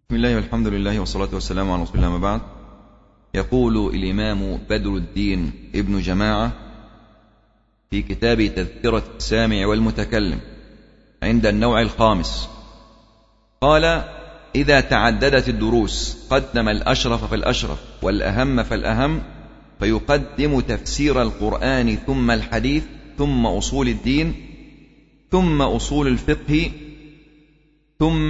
بسم الله والحمد لله والصلاة والسلام على رسول الله ما بعد يقول الإمام بدر الدين ابن جماعة في كتاب تذكرة السامع والمتكلم عند النوع الخامس قال إذا تعددت الدروس قدم الأشرف فالأشرف والأهم فالأهم فيقدم تفسير القرآن ثم الحديث ثم أصول الدين ثم أصول الفقه ثم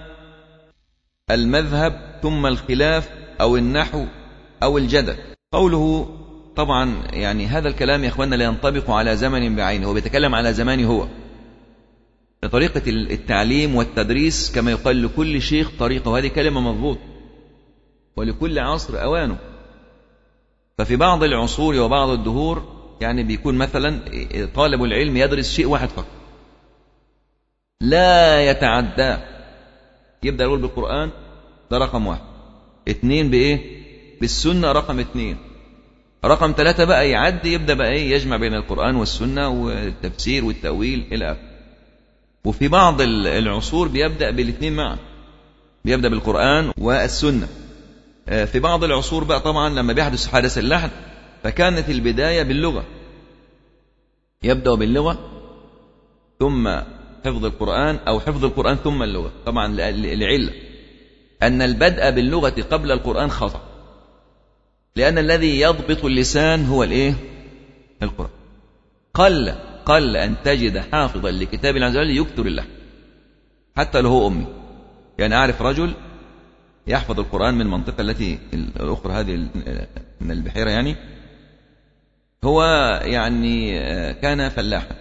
المذهب ثم الخلاف أو النحو أو الجدل قوله طبعا يعني هذا الكلام يا اخواننا لا ينطبق على زمن بعينه هو بيتكلم على زمانه هو لطريقة التعليم والتدريس كما يقال لكل شيخ طريقة وهذه كلمة مضبوط ولكل عصر أوانه ففي بعض العصور وبعض الدهور يعني بيكون مثلا طالب العلم يدرس شيء واحد فقط لا يتعدى يبدأ يقول بالقرآن ده رقم واحد اتنين بإيه بالسنة رقم اتنين رقم ثلاثة بقى يعدي يبدأ بقى إيه يجمع بين القرآن والسنة والتفسير والتأويل إلى آخره وفي بعض العصور بيبدأ بالاثنين معا بيبدأ بالقرآن والسنة في بعض العصور بقى طبعا لما بيحدث حادث اللحن فكانت البداية باللغة يبدأ باللغة ثم حفظ القرآن أو حفظ القرآن ثم اللغة طبعا لعلة أن البدء باللغة قبل القرآن خطأ لأن الذي يضبط اللسان هو الإيه؟ القرآن قل قل أن تجد حافظا لكتاب الله عز وجل يكثر اللحن حتى لو هو أمي يعني أعرف رجل يحفظ القرآن من المنطقة التي الأخرى هذه من البحيرة يعني هو يعني كان فلاحا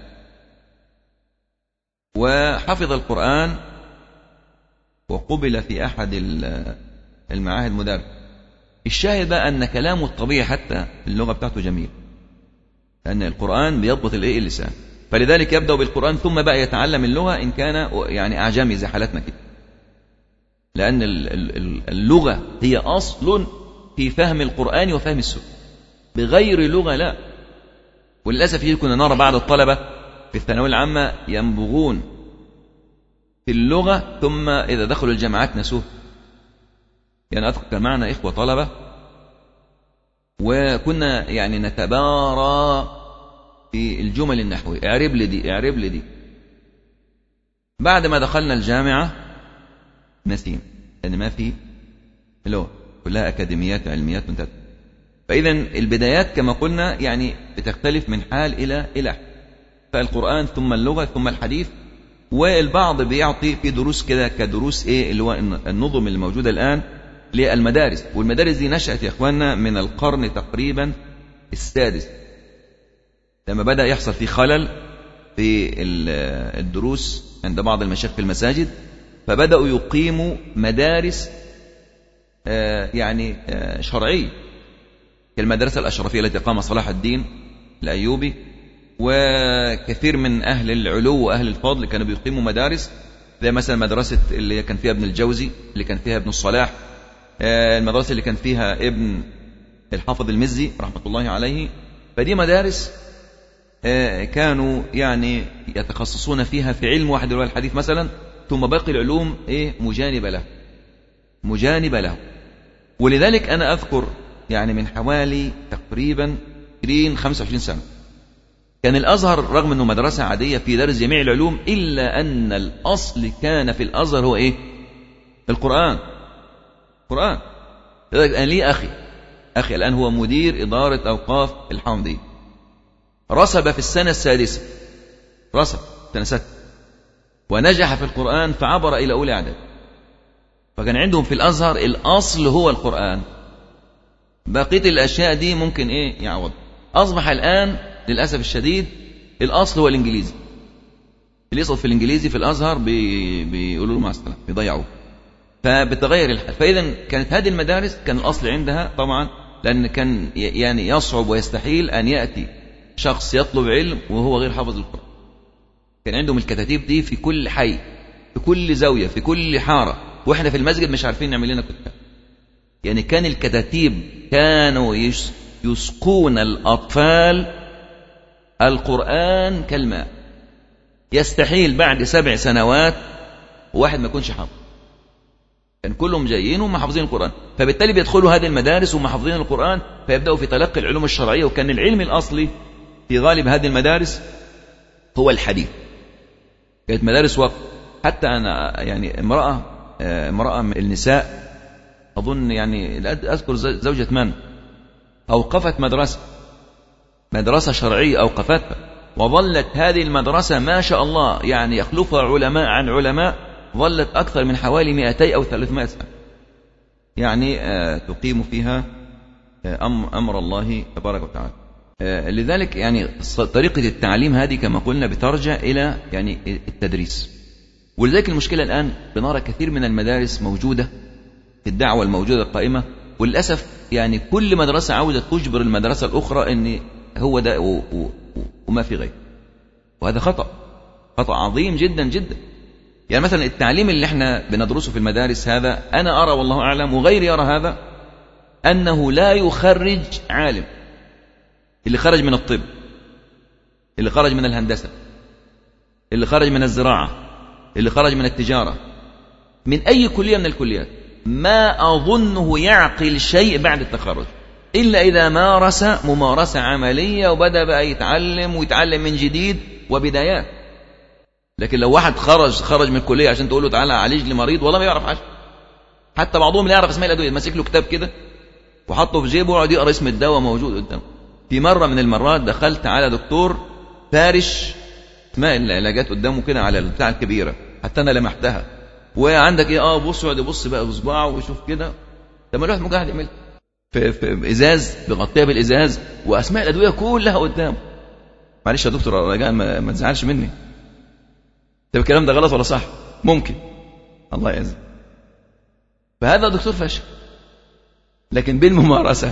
وحفظ القرآن وقبل في أحد المعاهد مدرس الشاهد بقى أن كلامه الطبيعي حتى اللغة بتاعته جميل لأن القرآن بيضبط الإيه اللسان فلذلك يبدأ بالقرآن ثم بقى يتعلم اللغة إن كان يعني أعجمي زي حالتنا كده لأن اللغة هي أصل في فهم القرآن وفهم السنة بغير لغة لا وللأسف كنا نرى بعض الطلبة في الثانوية العامة ينبغون في اللغة ثم إذا دخلوا الجامعات نسوه يعني أذكر كان معنا إخوة طلبة وكنا يعني نتبارى في الجمل النحوية اعرب لي دي اعرب لي دي بعد ما دخلنا الجامعة نسيم لأن ما في لغة كلها أكاديميات وعلميات منتهى فإذا البدايات كما قلنا يعني بتختلف من حال إلى إلى فالقرآن ثم اللغة ثم الحديث والبعض بيعطي في دروس كده كدروس ايه اللي هو النظم اللي موجوده الان للمدارس والمدارس دي نشأت يا اخواننا من القرن تقريبا السادس لما بدأ يحصل في خلل في الدروس عند بعض المشايخ في المساجد فبدأوا يقيموا مدارس يعني شرعية كالمدرسة الأشرفية التي قام صلاح الدين الأيوبي وكثير من أهل العلو وأهل الفضل كانوا بيقيموا مدارس زي مثلا مدرسة اللي كان فيها ابن الجوزي اللي كان فيها ابن الصلاح المدرسة اللي كان فيها ابن الحافظ المزي رحمة الله عليه فدي مدارس كانوا يعني يتخصصون فيها في علم واحد اللي هو الحديث مثلا ثم باقي العلوم ايه مجانبة له مجانبة له ولذلك أنا أذكر يعني من حوالي تقريبا 20 25 سنة كان الأزهر رغم أنه مدرسة عادية في درس جميع العلوم إلا أن الأصل كان في الأزهر هو إيه القرآن القرآن لذلك أنا لي أخي أخي الآن هو مدير إدارة أوقاف الحمدية رسب في السنة السادسة رسب سنة ستة ونجح في القرآن فعبر إلى أولى إعداد فكان عندهم في الأزهر الأصل هو القرآن بقية الأشياء دي ممكن إيه يعوض أصبح الآن للأسف الشديد الأصل هو الإنجليزي اللي يسقط في الإنجليزي في الأزهر بي بيقولوا له مع السلامة بيضيعوه فبتغير الحال فإذا كانت هذه المدارس كان الأصل عندها طبعا لأن كان يعني يصعب ويستحيل أن يأتي شخص يطلب علم وهو غير حافظ القرآن كان عندهم الكتاتيب دي في كل حي في كل زاوية في كل حارة وإحنا في المسجد مش عارفين نعمل لنا كتاب يعني كان الكتاتيب كانوا يسقون الأطفال القرآن كالماء يستحيل بعد سبع سنوات واحد ما يكونش حافظ كان يعني كلهم جايين ومحافظين القرآن فبالتالي بيدخلوا هذه المدارس ومحافظين القرآن فيبدأوا في تلقي العلوم الشرعية وكان العلم الأصلي في غالب هذه المدارس هو الحديث كانت مدارس وقت حتى أنا يعني امرأة امرأة من النساء أظن يعني أذكر زوجة من أوقفت مدرسة مدرسة شرعية أوقفتها وظلت هذه المدرسة ما شاء الله يعني يخلفها علماء عن علماء ظلت أكثر من حوالي 200 أو 300 سنة يعني آه، تقيم فيها آه، أمر الله تبارك وتعالى آه، لذلك يعني طريقة التعليم هذه كما قلنا بترجع إلى يعني التدريس ولذلك المشكلة الآن بنرى كثير من المدارس موجودة في الدعوة الموجودة القائمة وللأسف يعني كل مدرسة عاوزة تجبر المدرسة الأخرى أن هو ده و و وما في غير وهذا خطأ خطأ عظيم جدا جدا يعني مثلا التعليم اللي احنا بندرسه في المدارس هذا أنا أرى والله أعلم وغيري يرى هذا أنه لا يخرج عالم اللي خرج من الطب اللي خرج من الهندسة اللي خرج من الزراعة اللي خرج من التجارة من أي كلية من الكليات ما أظنه يعقل شيء بعد التخرج إلا إذا مارس ممارسة عملية وبدأ بقى يتعلم ويتعلم من جديد وبدايات لكن لو واحد خرج خرج من الكلية عشان تقول له تعالى عالج لي مريض والله ما يعرف حاجة حتى بعضهم لا يعرف اسماء الأدوية ماسك له كتاب كده وحطه في جيبه ويقعد يقرا اسم الدواء موجود قدامه في مرة من المرات دخلت على دكتور فارش اسماء العلاجات قدامه كده على البتاع الكبيرة حتى أنا لمحتها وعندك ايه اه بص يقعد يبص بقى بصباعه ويشوف كده طب ما الواحد ممكن واحد يعمل في, في ازاز بيغطيها بالازاز واسماء الادويه كلها قدامه معلش يا دكتور رجاء ما, ما تزعلش مني طب الكلام ده غلط ولا صح ممكن الله يعزك فهذا دكتور فاشل لكن بالممارسه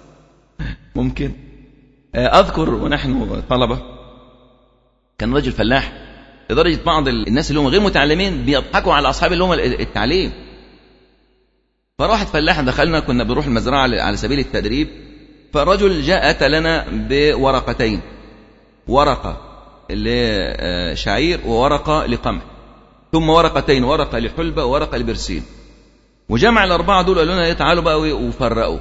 ممكن اذكر ونحن طلبه كان رجل فلاح لدرجة بعض الناس اللي هم غير متعلمين بيضحكوا على أصحاب اللي هم التعليم فراحت فلاح دخلنا كنا بنروح المزرعة على سبيل التدريب فالرجل جاء أتى لنا بورقتين ورقة لشعير وورقة لقمح ثم ورقتين ورقة لحلبة وورقة لبرسيم وجمع الأربعة دول قالوا لنا تعالوا بقى وفرقوا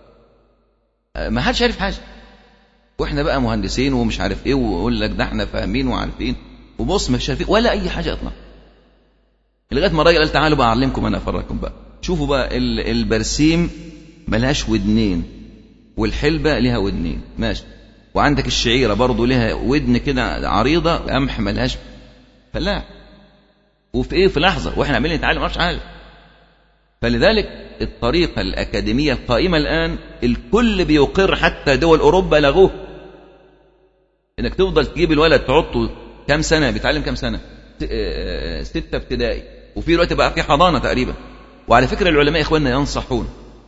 ما حدش عارف حاجة واحنا بقى مهندسين ومش عارف ايه ويقول لك ده احنا فاهمين وعارفين وبص مش عارف ولا اي حاجه اطلاقا لغايه ما الراجل قال تعالوا بقى اعلمكم انا افرجكم بقى شوفوا بقى البرسيم ملهاش ودنين والحلبه لها ودنين ماشي وعندك الشعيره برضه لها ودن كده عريضه قمح ملهاش فلا وفي ايه في لحظه واحنا عمالين نتعلم ما حاجه فلذلك الطريقه الاكاديميه القائمه الان الكل بيقر حتى دول اوروبا لغوه انك تفضل تجيب الولد تحطه كم سنة بيتعلم كم سنة آه، ستة ابتدائي وفي دلوقتي بقى في حضانة تقريبا وعلى فكرة العلماء إخواننا ينصحون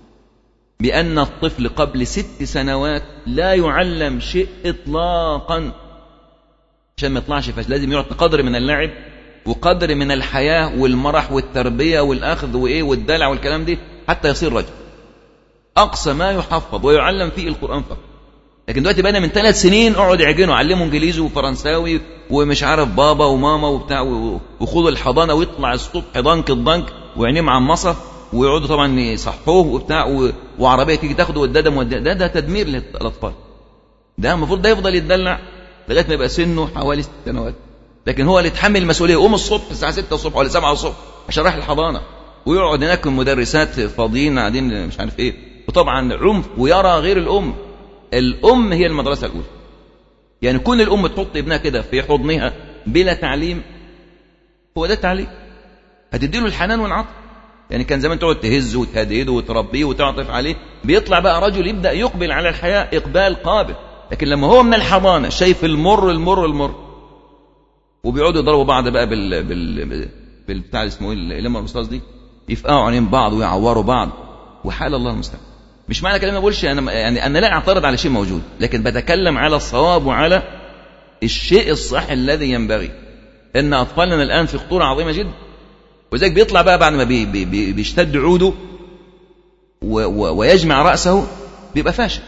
بأن الطفل قبل ست سنوات لا يعلم شيء إطلاقا عشان ما يطلعش فاش لازم يعطي قدر من اللعب وقدر من الحياة والمرح والتربية والأخذ وإيه والدلع والكلام دي حتى يصير رجل أقصى ما يحفظ ويعلم فيه القرآن فقط لكن دلوقتي بقينا من ثلاث سنين اقعد اعجنوا علموا انجليزي وفرنساوي ومش عارف بابا وماما وبتاع وخدوا الحضانه ويطلع الصبح ضنك الضنك وعينيه معمصه ويقعدوا طبعا يصحوه وبتاع وعربيه تيجي تاخده والداده ده ده تدمير للاطفال ده المفروض ده يفضل يتدلع لغايه ما يبقى سنه حوالي ست سنوات لكن هو اللي يتحمل المسؤوليه يقوم الصبح الساعه 6 الصبح ولا 7 الصبح عشان رايح الحضانه ويقعد هناك المدرسات فاضيين قاعدين مش عارف ايه وطبعا عنف ويرى غير الام الأم هي المدرسة الأولى يعني كون الأم تحط ابنها كده في حضنها بلا تعليم هو ده التعليم هتدي له الحنان والعطف يعني كان زمان تقعد تهزه وتهدده وتربيه وتعطف عليه بيطلع بقى رجل يبدأ يقبل على الحياة إقبال قابل لكن لما هو من الحضانة شايف المر المر المر وبيقعدوا يضربوا بعض بقى بال بال بالبتاع اسمه ايه لما الاستاذ دي يفقعوا عينين بعض ويعوروا بعض وحال الله المستعان مش معنى كلامي ما بقولش انا يعني انا لا اعترض على شيء موجود لكن بتكلم على الصواب وعلى الشيء الصح الذي ينبغي ان اطفالنا الان في خطوره عظيمه جدا وذلك بيطلع بقى بعد ما بي بي بي بيشتد عوده و و ويجمع راسه بيبقى فاشل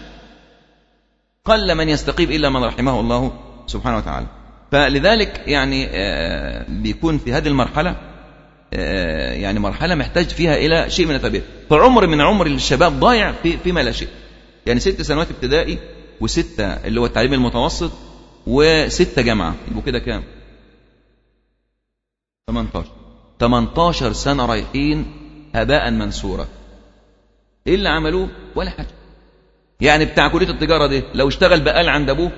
قل من يستقيم الا من رحمه الله سبحانه وتعالى فلذلك يعني آه، بيكون في هذه المرحله آه، يعني مرحلة محتاج فيها إلى شيء من التربية فعمر من عمر الشباب ضايع في فيما لا شيء يعني ست سنوات ابتدائي وستة اللي هو التعليم المتوسط وستة جامعة يبقوا كده كام 18 18 سنة رايحين هباء منثورا ايه اللي عملوه ولا حاجة يعني بتاع كلية التجارة دي لو اشتغل بقال عند ابوه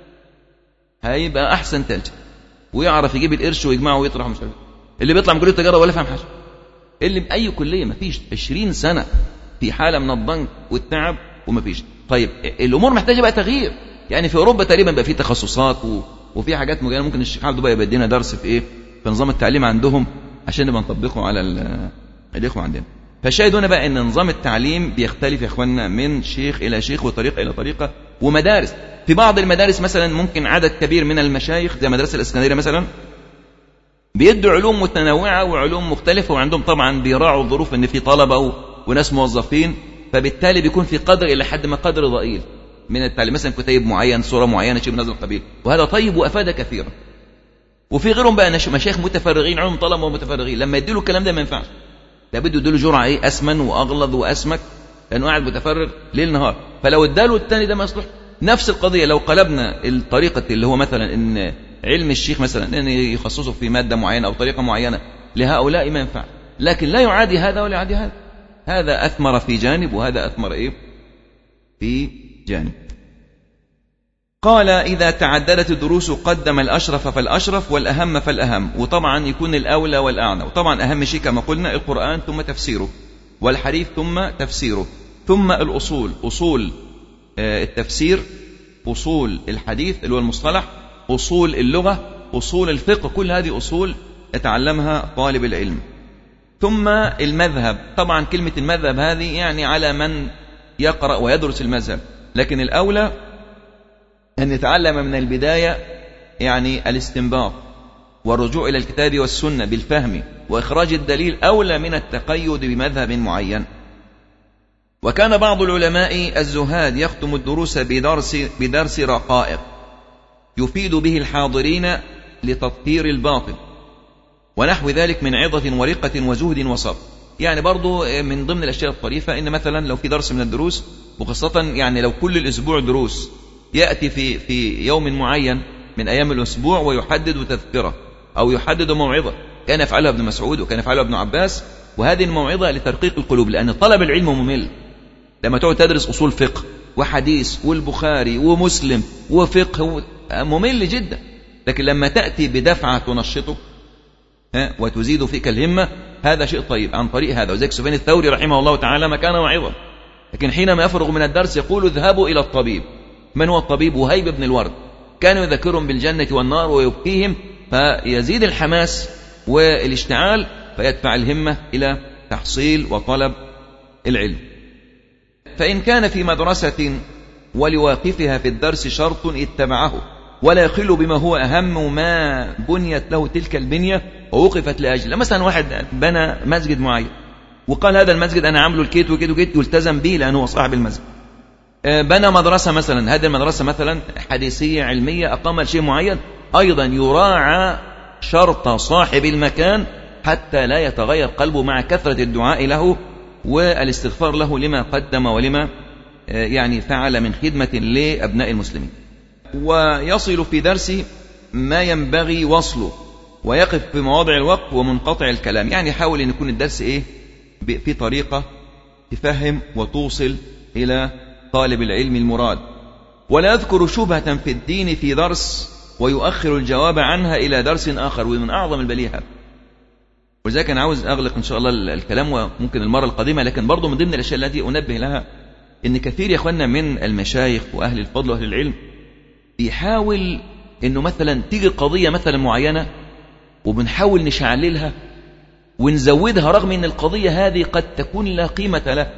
هيبقى احسن تاجر ويعرف يجيب القرش ويجمعه ويطرحه مش عارف اللي بيطلع من كلية التجارة ولا فاهم حاجة اللي بأي كلية مفيش 20 سنة في حالة من الضنك والتعب ومفيش طيب الأمور محتاجة بقى تغيير يعني في أوروبا تقريبا بقى في تخصصات و... وفي حاجات معينة ممكن الشيخ عبده بقى يبدينا درس في إيه في نظام التعليم عندهم عشان نبقى نطبقه على الإخوة عندنا فالشاهد هنا بقى ان نظام التعليم بيختلف يا اخواننا من شيخ الى شيخ وطريقه الى طريقه ومدارس في بعض المدارس مثلا ممكن عدد كبير من المشايخ زي مدرسه الاسكندريه مثلا بيدوا علوم متنوعه وعلوم مختلفه وعندهم طبعا بيراعوا الظروف ان في طلبه وناس موظفين فبالتالي بيكون في قدر الى حد ما قدر ضئيل من التعليم مثلا كتيب معين صوره معينه شيء من هذا القبيل وهذا طيب وافاد كثيرا وفي غيرهم بقى مشايخ متفرغين علوم طلبه ومتفرغين لما يديله الكلام ده ما ينفعش لابد يديله جرعه ايه اسمن واغلظ واسمك لانه قاعد متفرغ ليل نهار فلو اداله الثاني ده ما يصلح نفس القضيه لو قلبنا الطريقه اللي هو مثلا ان علم الشيخ مثلا ان يخصصه في ماده معينه او طريقه معينه لهؤلاء ما ينفع لكن لا يعادي هذا ولا يعادي هذا هذا اثمر في جانب وهذا اثمر ايه في جانب قال إذا تعددت الدروس قدم الأشرف فالأشرف والأهم فالأهم وطبعا يكون الأولى والأعنى وطبعا أهم شيء كما قلنا القرآن ثم تفسيره والحديث ثم تفسيره ثم الأصول أصول التفسير أصول الحديث اللي هو المصطلح أصول اللغة أصول الفقه كل هذه أصول يتعلمها طالب العلم ثم المذهب طبعا كلمة المذهب هذه يعني على من يقرأ ويدرس المذهب لكن الأولى أن يتعلم من البداية يعني الاستنباط والرجوع إلى الكتاب والسنة بالفهم وإخراج الدليل أولى من التقيد بمذهب معين وكان بعض العلماء الزهاد يختم الدروس بدرس, بدرس رقائق يفيد به الحاضرين لتطهير الباطل ونحو ذلك من عظة ورقة وزهد وصبر يعني برضو من ضمن الأشياء الطريفة إن مثلا لو في درس من الدروس وخاصة يعني لو كل الأسبوع دروس يأتي في في يوم معين من أيام الأسبوع ويحدد تذكرة أو يحدد موعظة كان يفعلها ابن مسعود وكان يفعلها ابن عباس وهذه الموعظة لترقيق القلوب لأن طلب العلم ممل لما تقعد تدرس أصول فقه وحديث والبخاري ومسلم وفقه ممل جدا لكن لما تأتي بدفعة تنشطه ها وتزيد فيك الهمة هذا شيء طيب عن طريق هذا وزيك سفيان الثوري رحمه الله تعالى ما كان واعظا لكن حينما يفرغ من الدرس يقول اذهبوا إلى الطبيب من هو الطبيب وهيب بن الورد كان يذكرهم بالجنة والنار ويبكيهم فيزيد الحماس والاشتعال فيدفع الهمة إلى تحصيل وطلب العلم فإن كان في مدرسة ولواقفها في الدرس شرط اتبعه ولا يخل بما هو أهم ما بنيت له تلك البنية ووقفت لأجله مثلا واحد بنى مسجد معين وقال هذا المسجد أنا عامله الكيت وكيت وكيت يلتزم به لأنه هو صاحب المسجد بنى مدرسة مثلا هذه المدرسة مثلا حديثية علمية أقام شيء معين أيضا يراعى شرط صاحب المكان حتى لا يتغير قلبه مع كثرة الدعاء له والاستغفار له لما قدم ولما يعني فعل من خدمة لأبناء المسلمين ويصل في درسه ما ينبغي وصله ويقف في مواضع الوقت ومنقطع الكلام يعني حاول أن يكون الدرس إيه في طريقة تفهم وتوصل إلى طالب العلم المراد ولا يذكر شبهة في الدين في درس ويؤخر الجواب عنها إلى درس آخر ومن أعظم البلية ولذلك أنا عاوز أغلق إن شاء الله الكلام وممكن المرة القادمة لكن برضو من ضمن الأشياء التي أنبه لها إن كثير يا أخوانا من المشايخ وأهل الفضل وأهل العلم بيحاول إنه مثلا تيجي قضية مثلا معينة وبنحاول نشعللها ونزودها رغم ان القضيه هذه قد تكون لا قيمه لها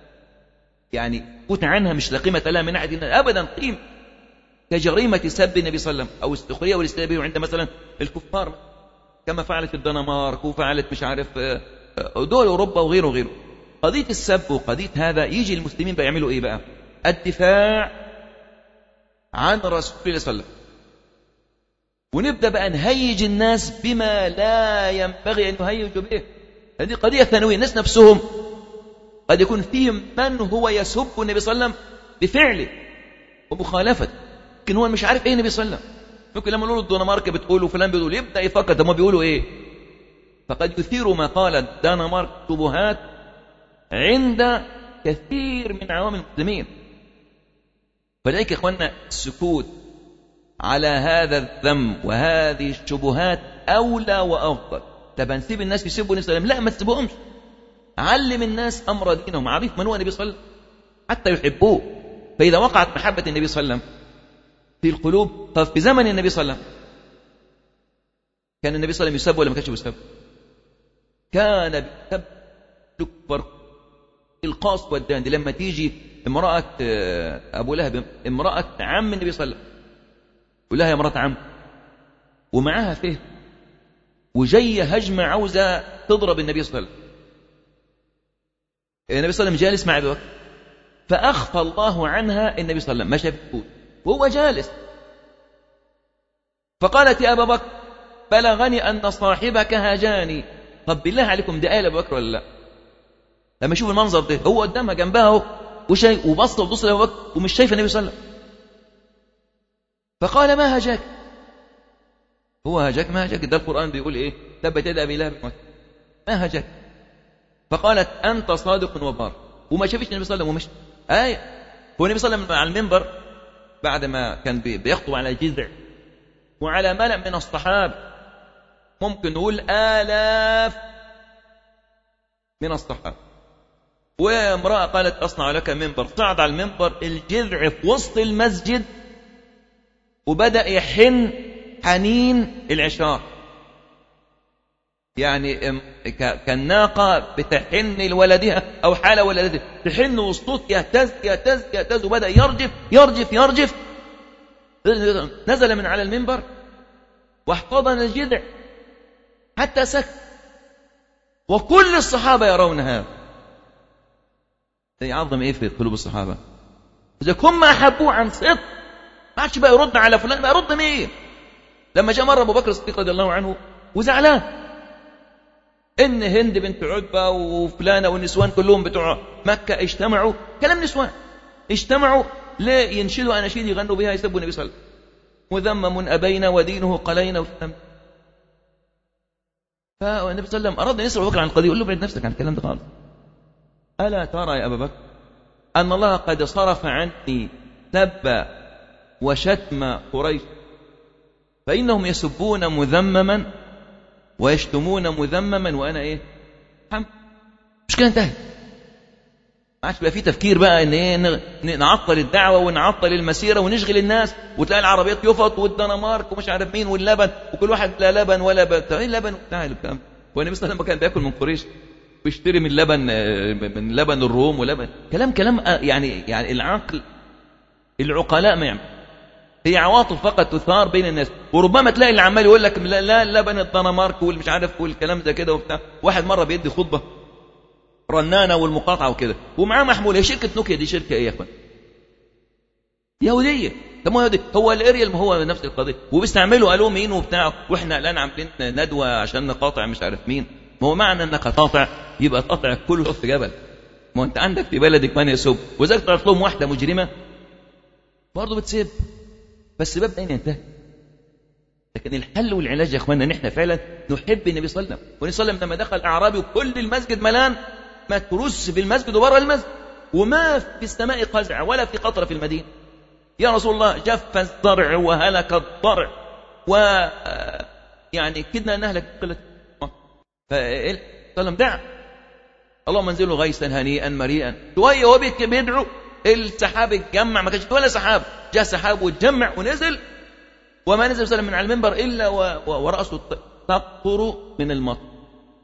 يعني فوت عنها مش لا قيمه لها من ناحيه ابدا قيمه كجريمه سب النبي صلى الله عليه وسلم او السخريه والاستهزاء عند مثلا الكفار كما فعلت الدنمارك وفعلت مش عارف دول اوروبا وغيره وغيره قضيه السب وقضيه هذا يجي المسلمين بقى يعملوا ايه بقى الدفاع عن رسول الله صلى الله عليه وسلم ونبدأ بقى نهيج الناس بما لا ينبغي أن يهيجوا به هذه قضية ثانوية الناس نفسهم قد يكون فيهم من هو يسب النبي صلى الله عليه وسلم بفعله ومخالفته لكن هو مش عارف ايه النبي صلى الله عليه وسلم ممكن لما نقول الدنمارك بتقول وفلان بيقول يبدا يفكر هم بيقولوا ايه فقد يثير ما قال الدنمارك شبهات عند كثير من عوام المسلمين فلذلك يا اخواننا السكوت على هذا الذم وهذه الشبهات اولى وافضل طب هنسيب الناس يسبوا النبي صلى الله عليه وسلم لا ما تسيبهمش علم الناس امر دينهم عرف من هو النبي صلى الله عليه وسلم حتى يحبوه فاذا وقعت محبه النبي صلى الله عليه وسلم في القلوب طب في زمن النبي صلى الله عليه وسلم كان النبي صلى الله عليه وسلم يسب ولا ما كانش يسب كان بيسب تكبر القاص والدان دي لما تيجي امرأة أبو لهب امرأة عم النبي صلى الله عليه وسلم يقول لها يا امرأة عم ومعاها فهم وجاية هجمة عاوزة تضرب النبي صلى الله عليه وسلم النبي صلى الله عليه وسلم جالس مع أبي بكر فأخفى الله عنها النبي صلى الله عليه وسلم ما شافته وهو جالس فقالت يا أبا بكر بلغني أن صاحبك هاجاني طب بالله عليكم ده آل أبو بكر ولا لا لما يشوف المنظر ده هو قدامها جنبها اهو وشاي وبص وبص لأبو بكر ومش شايف النبي صلى الله عليه وسلم فقال ما هاجاك هو هاجاك ما هاجاك ده القرآن بيقول إيه تبت يد أبي لهب ما هاجاك فقالت أنت صادق وبار وما شافش النبي صلى الله عليه وسلم ومشي آية هو النبي صلى الله عليه وسلم على المنبر بعد ما كان بيخطب على جذع وعلى ملأ من الصحابة ممكن نقول آلاف من الصحابة وامرأة قالت أصنع لك منبر صعد على المنبر الجذع في وسط المسجد وبدأ يحن حنين العشاق يعني كالناقة بتحن لولدها أو حال ولدها تحن والصوت يهتز يهتز يهتز وبدأ يرجف يرجف يرجف نزل من على المنبر واحتضن الجذع حتى سكت وكل الصحابة يرون هذا يعظم ايه في قلوب الصحابة إذا هم أحبوه عن صدق ما عادش بقى يرد على فلان بقى يرد مين لما جاء مرة أبو بكر الصديق رضي الله عنه وزعلان إن هند بنت عتبة وفلانة والنسوان كلهم بتوع مكة اجتمعوا كلام نسوان اجتمعوا لينشدوا أناشيد يغنوا بها يسبوا النبي صلى الله عليه وسلم مذمم أبينا ودينه قلينا وسلم فالنبي صلى الله عليه وسلم أراد أن يسأل بكر عن القضية يقول له ابعد نفسك عن الكلام ده خالص ألا ترى يا أبا بكر أن الله قد صرف عني سب وشتم قريش فإنهم يسبون مذمما ويشتمون مذمما وأنا إيه حمد مش كده انتهت ما عادش بقى في تفكير بقى ان ايه نعطل الدعوه ونعطل المسيره ونشغل الناس وتلاقي العربيات يفط والدنمارك ومش عارف مين واللبن وكل واحد لا لبن ولا ب... ايه اللبن بتاع الكلام هو النبي صلى الله عليه وسلم كان بياكل من قريش بيشتري من لبن من لبن الروم ولبن كلام كلام يعني يعني العقل العقلاء ما يعمل هي عواطف فقط تثار بين الناس وربما تلاقي اللي عمال يقول لك لا, لا لبن الدنمارك والمش عارف والكلام ده كده وبتاع واحد مره بيدي خطبه رنانه والمقاطعه وكده ومعاه محمول هي شركه نوكيا دي شركه ايه يا اخوان يهوديه طب ما يهودي هو الاريال ما هو نفس القضيه وبيستعملوا قالوا مين وبتاع واحنا الان عاملين ندوه عشان نقاطع مش عارف مين ما هو معنى انك قاطع يبقى تقطع كله في جبل ما هو انت عندك في بلدك من يسب وذلك طلعت لهم واحده مجرمه برضه بتسب بس باب دين ينتهي لكن الحل والعلاج يا اخواننا ان احنا فعلا نحب النبي صلى الله عليه وسلم والنبي صلى الله عليه وسلم لما دخل اعرابي وكل المسجد ملان ما ترس في المسجد وبره المسجد وما في السماء قزع ولا في قطره في المدينه يا رسول الله جف الزرع وهلك الضرع و يعني كدنا نهلك قله فصلى الله دعا اللهم انزله غيثا هنيئا مريئا شويه وهو بيدعو السحاب اتجمع ما كانش ولا سحاب جاء سحاب واتجمع ونزل وما نزل وسلم من على المنبر الا وراسه تقطر من المطر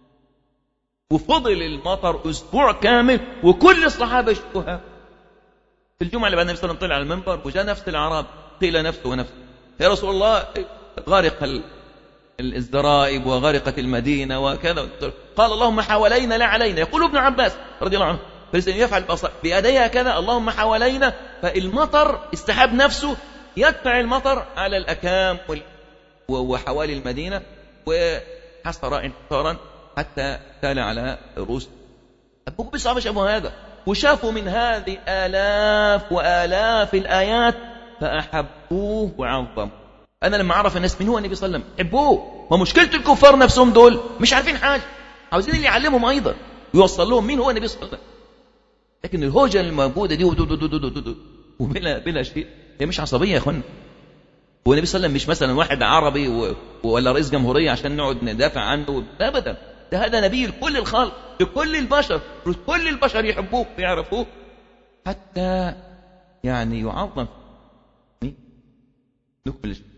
وفضل المطر اسبوع كامل وكل الصحابه يشكوها في الجمعه اللي بعد النبي صلى الله عليه وسلم طلع على المنبر وجاء نفس الاعراب قيل نفسه ونفسه يا رسول الله غرق الزرائب وغرقت المدينه وكذا قال اللهم حوالينا لا علينا يقول ابن عباس رضي الله عنه فالإنسان يفعل بيديها كذا اللهم حوالينا فالمطر السحاب نفسه يدفع المطر على الأكام وال... وحوالي المدينة وحصر انتصارا حتى تال على رؤوس أبوك بصعب شافوا هذا وشافوا من هذه آلاف وآلاف الآيات فأحبوه وعظموا أنا لما أعرف الناس من هو النبي صلى الله عليه وسلم حبوه ما مشكلة الكفار نفسهم دول مش عارفين حاجة عاوزين اللي يعلمهم أيضا يوصل لهم مين هو النبي صلى الله عليه وسلم لكن الهوجة الموجودة دي ودو دو دو دو دو دو وبلا بلا شيء هي مش عصبية يا أخوانا هو النبي صلى الله عليه وسلم مش مثلا واحد عربي و... ولا رئيس جمهورية عشان نقعد ندافع عنه أبدا ده هذا نبي لكل الخلق لكل البشر كل البشر يحبوه ويعرفوه حتى يعني يعظم نكمل